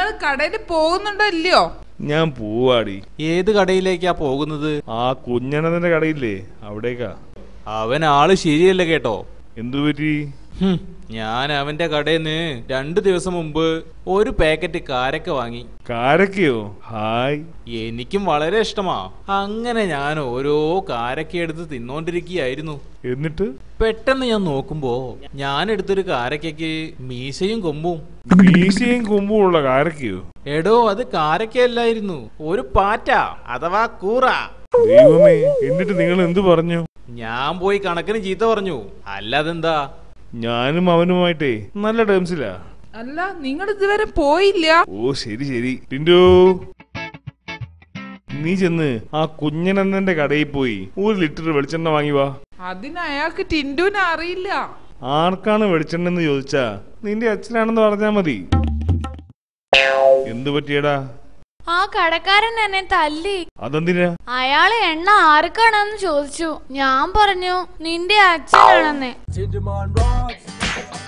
നിങ്ങൾ കടയിൽ പോകുന്നുണ്ടോ ഇല്ലയോ ഞാൻ പോവാടി ഏത് കടയിലേക്കാ പോകുന്നത് ആ കുഞ്ഞനന്റെ കടയില്ലേ അവിടേക്കാ അവൻ ആള് ശരിയല്ല കേട്ടോ എന്തു പറ്റി ഹും, ഞാൻ അവന്റെ കടയിൽ നിന്ന് രണ്ടു ദിവസം മുമ്പ് ഒരു പാക്കറ്റ് കാരക്ക വാങ്ങി കാരക്കയോ ഹായ് എനിക്കും വളരെ ഇഷ്ടമാ അങ്ങനെ ഞാൻ ഓരോ കാരക്ക എടുത്ത് തിന്നോണ്ടിരിക്കുകയായിരുന്നു എന്നിട്ട് പെട്ടെന്ന് ഞാൻ നോക്കുമ്പോ ഞാൻ എടുത്തൊരു കാരക്കയ്ക്ക് മീശയും കൊമ്പും മീശയും കൊമ്പുമുള്ള കാരക്കയോ എടോ അത് കാരക്കയല്ലായിരുന്നു ഒരു പാറ്റ അഥവാ കൂറ ദൈവമേ എന്നിട്ട് നിങ്ങൾ എന്തു പറഞ്ഞു ഞാൻ പോയി കണക്കിന് ചീത്ത പറഞ്ഞു അല്ലാതെന്താ ഞാനും അവനുമായിട്ടേ നല്ല ടേംസിലാ അല്ല നിങ്ങൾ ഇതുവരെ പോയില്ല ഓ ശരി ശരി ടിൻഡു നീ ചെന്ന് ആ കുഞ്ഞനന്ദന്റെ കടയിൽ പോയി ഒരു ലിറ്റർ വെളിച്ചെണ്ണ വാങ്ങി വാ അതിന് അയാൾക്ക് ടിൻഡുവിനെ അറിയില്ല ആർക്കാണ് വെളിച്ചെണ്ണ എന്ന് ചോദിച്ചാ നിന്റെ അച്ഛനാണെന്ന് പറഞ്ഞാ മതി എന്തു പറ്റിയടാ ആ കടക്കാരൻ എന്നെ തല്ലി അതെന്തിനാ അയാള് എണ്ണ ആർക്കാണെന്ന് ചോദിച്ചു ഞാൻ പറഞ്ഞു നിന്റെ അച്ഛനാണെന്ന് Tinderman rocks.